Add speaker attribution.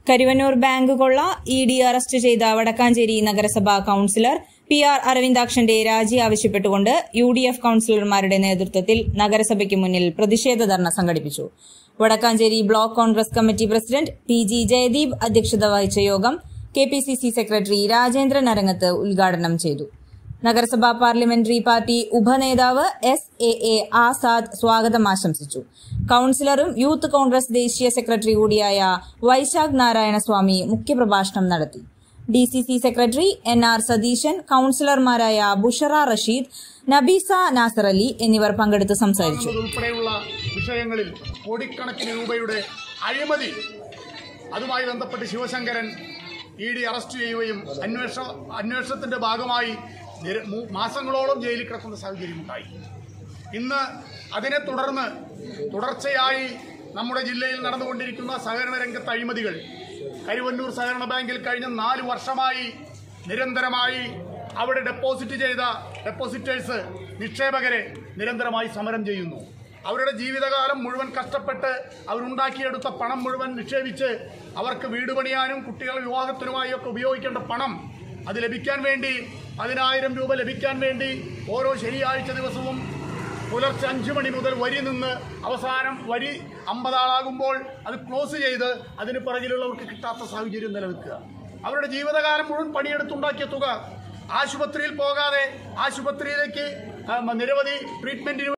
Speaker 1: Karuvannur bank കൊള്ള E D arrest ചെയ്ത വടക്കാഞ്ചേരി നഗരസഭാ കൌൺസിലർ പി ആർ അരവിന്ദാക്ഷന്റെ രാജി ആവശ്യപ്പെട്ടുകൊണ്ട് യു ഡി എഫ് കൌൺസിലർമാരുടെ നേതൃത്വത്തിൽ നഗരസഭയ്ക്ക് മുന്നിൽ പ്രതിഷേധ ധർണ സംഘടിപ്പിച്ചു Vadakkanchery block Congress committee president P G Jayadeep അധ്യക്ഷത വഹിച്ച യോഗം K P C C secretary Rajendran Arangath ഉദ്ഘാടനം ചെയ്തു നഗരസഭാ പാർലമെന്ററി പാർട്ടി ഉപനേതാവ് എസ് എ എ ആസാദ് സ്വാഗതം ആശംസിച്ചു കൌൺസിലറും യൂത്ത് കോൺഗ്രസ് ദേശീയ സെക്രട്ടറി കൂടിയായ വൈശാഖ് നാരായണസ്വാമി മുഖ്യപ്രഭാഷണം നടത്തി D C C secretary N R Satheesan കൌൺസിലർമാരായ ബുഷറ റഷീദ് നബീസ നാസർ അലി എന്നിവർ പങ്കെടുത്ത് സംസാരിച്ചു
Speaker 2: ഉൾപ്പെടെയുള്ള വിഷയങ്ങളിൽ കോടിക്കണക്കിന് രൂപയുടെ അഴിമതി അതുമായി ബന്ധപ്പെട്ട് ശിവശങ്കരൻ ഇ ഡി അറസ്റ്റ് ചെയ്യുകയും അന്വേഷണ അന്വേഷണത്തിന്റെ ഭാഗമായി നിര- മൂ- മാസങ്ങളോളം ജയിലിൽ കിടക്കുന്ന സാഹചര്യമുണ്ടായി ഇന്ന് അതിനെ തുടർന്ന് തുടർച്ചയായി നമ്മുടെ ജില്ലയിൽ നടന്നുകൊണ്ടിരിക്കുന്ന സഹകരണ രംഗത്തെ അഴിമതികൾ കരുവന്നൂർ സഹകരണ ബാങ്കിൽ കഴിഞ്ഞ നാല് വർഷമായി നിരന്തരമായി അവിടെ ഡെപ്പോസിറ്റ് ചെയ്ത ഡെപ്പോസിറ്റേഴ്സ് നിക്ഷേപകരെ നിരന്തരമായി സമരം ചെയ്യുന്നു അവരുടെ ജീവിതകാലം മുഴുവൻ കഷ്ടപ്പെട്ട് അവരുണ്ടാക്കിയെടുത്ത പണം മുഴുവൻ നിക്ഷേപിച്ച് അവർക്ക് വീട് പണിയാനും കുട്ടികളെ വിവാഹത്തിനുമായി ഒക്കെ ഉപയോഗിക്കേണ്ട പണം അത് ലഭിക്കാൻ വേണ്ടി പതിനായിരം രൂപ ലഭിക്കാൻ വേണ്ടി ഓരോ ശനിയാഴ്ച ദിവസവും പുലർച്ചെ അഞ്ചു മണി മുതൽ വരി നിന്ന് അവസാനം വരി അമ്പതാളാകുമ്പോൾ അത് ക്ലോസ് ചെയ്ത് അതിന് പിറകിലുള്ളവർക്ക് കിട്ടാത്ത സാഹചര്യം നിലനിൽക്കുക അവരുടെ ജീവിതകാലം മുഴുവൻ പണിയെടുത്തുണ്ടാക്കിയ തുക ആശുപത്രിയിൽ പോകാതെ ആശുപത്രിയിലേക്ക് ആ, നിരവധി ട്രീറ്റ്മെന്റിന്